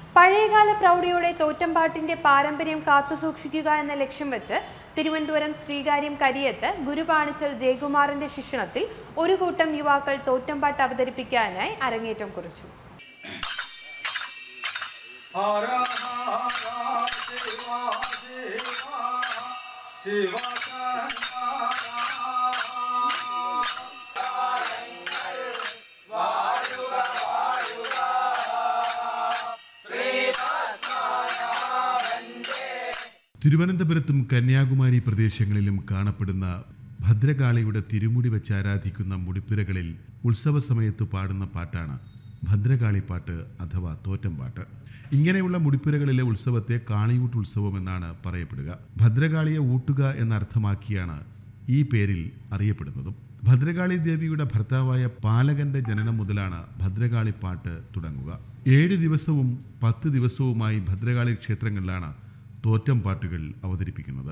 പഴയകാല പ്രൗഢിയോടെ തോറ്റമ്പാട്ടിന്റെ പാരമ്പര്യം കാത്തുസൂക്ഷിക്കുക എന്ന ലക്ഷ്യം വെച്ച് തിരുവനന്തപുരം ശ്രീകാര്യം കരിയത്ത് ഗുരുപാണിച്ചൽ ജയകുമാറിന്റെ ശിക്ഷണത്തിൽ ഒരു കൂട്ടം യുവാക്കൾ തോറ്റമ്പാട്ട് അവതരിപ്പിക്കാനായി അരങ്ങേറ്റം കുറിച്ചു ഹര ഹര ശിവ ശിവ ശിവ തിരുവനന്തപുരത്തും കന്യാകുമാരി പ്രദേശങ്ങളിലും കാണപ്പെടുന്ന ഭദ്രകാളിയുടെ തിരുമുടി വെച്ച് ആരാധിക്കുന്ന മുടിപ്പിരകളിൽ ഉത്സവ സമയത്ത് പാടുന്ന പാട്ടാണ് ഭദ്രകാളിപ്പാട്ട് അഥവാ തോറ്റംപാട്ട് ഇങ്ങനെയുള്ള മുടിപ്പിരകളിലെ ഉത്സവത്തെ കാളിയൂട്ട് ഉത്സവം എന്നാണ് പറയപ്പെടുക ഭദ്രകാളിയെ ഊട്ടുക എന്നർത്ഥമാക്കിയാണ് ഈ പേരിൽ അറിയപ്പെടുന്നതും ഭദ്രകാളി ദേവിയുടെ ഭർത്താവായ പാലകന്റെ ജനനം മുതലാണ് ഭദ്രകാളി പാട്ട് തുടങ്ങുക ഏഴ് ദിവസവും പത്ത് ദിവസവുമായി ഭദ്രകാളി ക്ഷേത്രങ്ങളിലാണ് തോറ്റം പാട്ടുകൾ അവതരിപ്പിക്കുന്നത്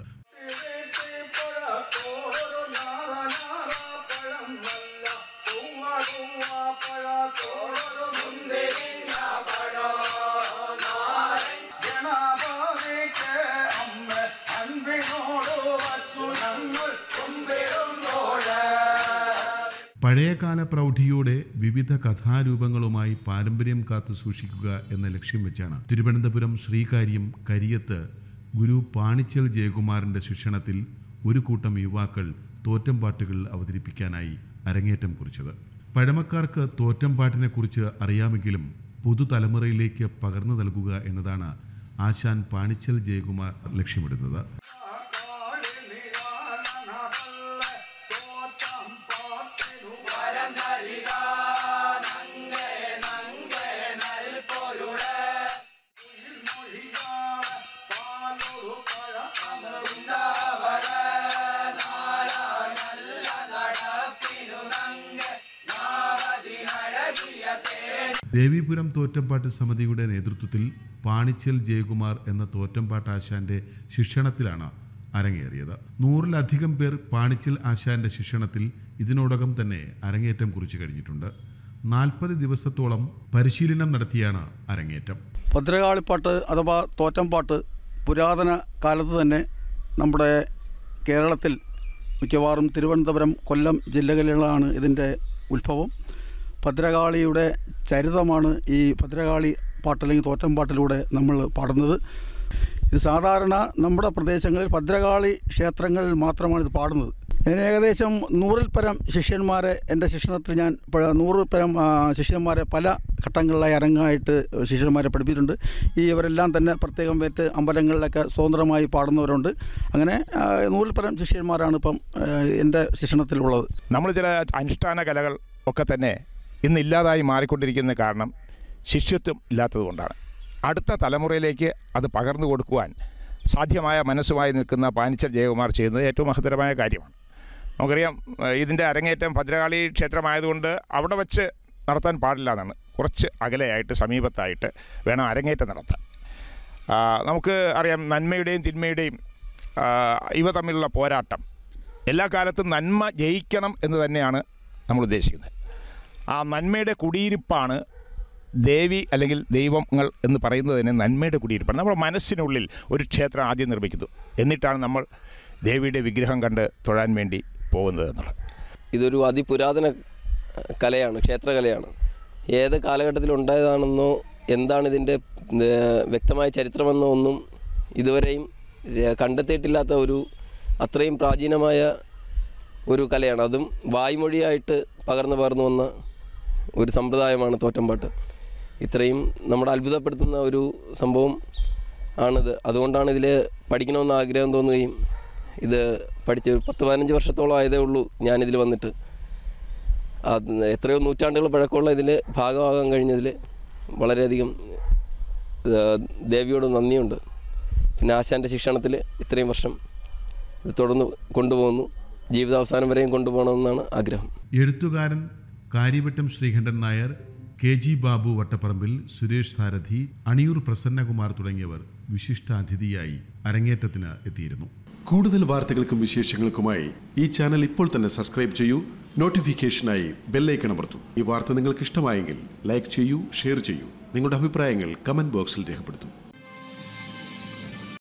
പഴയകാല പ്രൗഢിയോടെ വിവിധ കഥാരൂപങ്ങളുമായി പാരമ്പര്യം കാത്തു സൂക്ഷിക്കുക എന്ന ലക്ഷ്യം വെച്ചാണ് തിരുവനന്തപുരം ശ്രീകാര്യം കരിയത്ത് ഗുരു പാണിച്ചൽ ജയകുമാറിന്റെ ശിക്ഷണത്തിൽ ഒരു കൂട്ടം യുവാക്കൾ തോറ്റംപാട്ടുകൾ അവതരിപ്പിക്കാനായി അരങ്ങേറ്റം കുറിച്ചത് പഴമക്കാർക്ക് തോറ്റംപാട്ടിനെക്കുറിച്ച് അറിയാമെങ്കിലും പുതുതലമുറയിലേക്ക് പകർന്നു നൽകുക എന്നതാണ് ആശാൻ പാണിച്ചൽ ജയകുമാർ ലക്ഷ്യമിടുന്നത് ദേവീപുരം തോറ്റംപാട്ട് സമിതിയുടെ നേതൃത്വത്തിൽ പാണിച്ചൽ ജയകുമാർ എന്ന തോറ്റംപാട്ട് ആശാന്റെ ശിക്ഷണത്തിലാണ് അരങ്ങേറിയത് നൂറിലധികം പേർ പാണിച്ചൽ ആശാന്റെ ശിക്ഷണത്തിൽ ഇതിനോടകം തന്നെ അരങ്ങേറ്റം കുറിച്ചു കഴിഞ്ഞിട്ടുണ്ട് നാൽപ്പത് ദിവസത്തോളം പരിശീലനം നടത്തിയാണ് അരങ്ങേറ്റം ഭദ്രകാളിപ്പാട്ട് അഥവാ തോറ്റംപാട്ട് പുരാതന കാലത്ത് തന്നെ നമ്മുടെ കേരളത്തിൽ മിക്കവാറും തിരുവനന്തപുരം കൊല്ലം ജില്ലകളിലാണ് ഇതിൻ്റെ ഉത്ഭവം ഭദ്രകാളിയുടെ ചരിതമാണ് ഈ ഭദ്രകാളി പാട്ട് അല്ലെങ്കിൽ തോറ്റംപാട്ടിലൂടെ നമ്മൾ പാടുന്നത് ഇത് സാധാരണ നമ്മുടെ പ്രദേശങ്ങളിൽ ഭദ്രകാളി ക്ഷേത്രങ്ങളിൽ മാത്രമാണ് ഇത് പാടുന്നത് ഞാൻ ഏകദേശം നൂറിൽ പരം ശിഷ്യന്മാരെ എൻ്റെ ശിക്ഷണത്തിൽ ഞാൻ പ- നൂറിൽ പരം ആ, ശിഷ്യന്മാരെ പല ഘട്ടങ്ങളിലായി അരങ്ങായിട്ട് ശിഷ്യന്മാരെ പഠിപ്പിച്ചിട്ടുണ്ട് ഈ ഇവരെല്ലാം തന്നെ പ്രത്യേകം പേറ്റ് അമ്പലങ്ങളിലൊക്കെ സ്വതന്ത്രമായി പാടുന്നവരുണ്ട് അങ്ങനെ ആ, നൂറിൽ പരം ശിഷ്യന്മാരാണ് ഇപ്പം ആ, എൻ്റെ ശിക്ഷണത്തിലുള്ളത് നമ്മൾ ചില അനുഷ്ഠാന കലകൾ ഒക്കെ തന്നെ ഇന്ന് ഇല്ലാതായി മാറിക്കൊണ്ടിരിക്കുന്ന കാരണം ശിഷ്യത്വം ഇല്ലാത്തതുകൊണ്ടാണ് അടുത്ത തലമുറയിലേക്ക് അത് പകർന്നു കൊടുക്കുവാൻ സാധ്യമായ മനസ്സുമായി നിൽക്കുന്ന പാനിച്ചൽ ജയകുമാർ ചെയ്യുന്നത് ഏറ്റവും മഹത്തരമായ കാര്യമാണ് നമുക്കറിയാം ഏഹ് ഇതിൻ്റെ അരങ്ങേറ്റം ഭദ്രകാളി ക്ഷേത്രമായതുകൊണ്ട് അവിടെ വച്ച് നടത്താൻ പാടില്ല എന്നാണ് കുറച്ച് അകലെയായിട്ട് സമീപത്തായിട്ട് വേണം അരങ്ങേറ്റം നടത്താൻ ആ, നമുക്ക് അറിയാം നന്മയുടെയും തിന്മയുടെയും ആ, ഇവ തമ്മിലുള്ള പോരാട്ടം എല്ലാ കാലത്തും നന്മ ജയിക്കണം എന്ന് തന്നെയാണ് നമ്മൾ ഉദ്ദേശിക്കുന്നത് ആ നന്മയുടെ കുടിയിരിപ്പാണ് ദേവി അല്ലെങ്കിൽ ദൈവങ്ങൾ എന്ന് പറയുന്നത് തന്നെ നന്മയുടെ കുടിയിരിപ്പാണ് നമ്മുടെ മനസ്സിനുള്ളിൽ ഒരു ക്ഷേത്രം ആദ്യം നിർമ്മിക്കുന്നു എന്നിട്ടാണ് നമ്മൾ ദേവിയുടെ വിഗ്രഹം കണ്ട് തൊഴാൻ വേണ്ടി പോകുന്നത് എന്നുള്ളത് ഇതൊരു അതിപുരാതന കലയാണ് ക്ഷേത്രകലയാണ് ഏത് കാലഘട്ടത്തിൽ ഉണ്ടായതാണെന്നോ എന്താണ് ഇതിൻ്റെ ഏർ, വ്യക്തമായ ചരിത്രമെന്നോ ഒന്നും ഇതുവരെയും ര- കണ്ടെത്തിയിട്ടില്ലാത്ത ഒരു അത്രയും പ്രാചീനമായ ഒരു കലയാണ് അതും വായ്മൊഴിയായിട്ട് പകർന്നു പകർന്നു വന്ന ഒരു സമ്പ്രദായമാണ് തോറ്റമ്പാട്ട് ഇത്രയും നമ്മുടെ അത്ഭുതപ്പെടുത്തുന്ന ഒരു സംഭവം ആണിത് അതുകൊണ്ടാണ് ഇതിൽ പഠിക്കണമെന്ന് ആഗ്രഹം തോന്നുകയും ഇത് പഠിച്ച് ഒരു പത്ത് പതിനഞ്ച് വർഷത്തോളം ആയതേ ഉള്ളൂ ഞാനിതിൽ വന്നിട്ട് അത് എത്രയോ നൂറ്റാണ്ടുകൾ പഴക്കമുള്ള ഇതിൽ ഭാഗമാകാൻ കഴിഞ്ഞതിൽ വളരെയധികം ഏഹ്, ദേവിയോട് നന്ദിയുണ്ട് പിന്നെ ആശാൻ്റെ ശിക്ഷണത്തിൽ ഇത്രയും വർഷം ഇത് തുടർന്ന് കൊണ്ടുപോകുന്നു ജീവിതാവസാനം വരെയും കൊണ്ടുപോകണമെന്നാണ് ആഗ്രഹം എഴുത്തുകാരൻ കാര്യവട്ടം ശ്രീകണ്ഠൻ നായർ കെ ജി ബാബു വട്ടപ്പറമ്പിൽ സുരേഷ് സാരഥി അണിയൂർ പ്രസന്നകുമാർ തുടങ്ങിയവർ വിശിഷ്ടാതിഥിയായി അരങ്ങേറ്റത്തിന് എത്തിയിരുന്നു കൂടുതൽ വാർത്തകൾക്കും വിശേഷങ്ങൾക്കുമായി ഈ ചാനൽ ഇപ്പോൾ തന്നെ സബ്സ്ക്രൈബ് ചെയ്യൂ നോട്ടിഫിക്കേഷനായി ബെല്ലൈക്കൺ അമർത്തൂ ഈ വാർത്ത നിങ്ങൾക്ക് ഇഷ്ടമായെങ്കിൽ ലൈക്ക് ചെയ്യൂ ഷെയർ ചെയ്യൂ നിങ്ങളുടെ അഭിപ്രായങ്ങൾ കമന്റ് ബോക്സിൽ രേഖപ്പെടുത്തൂ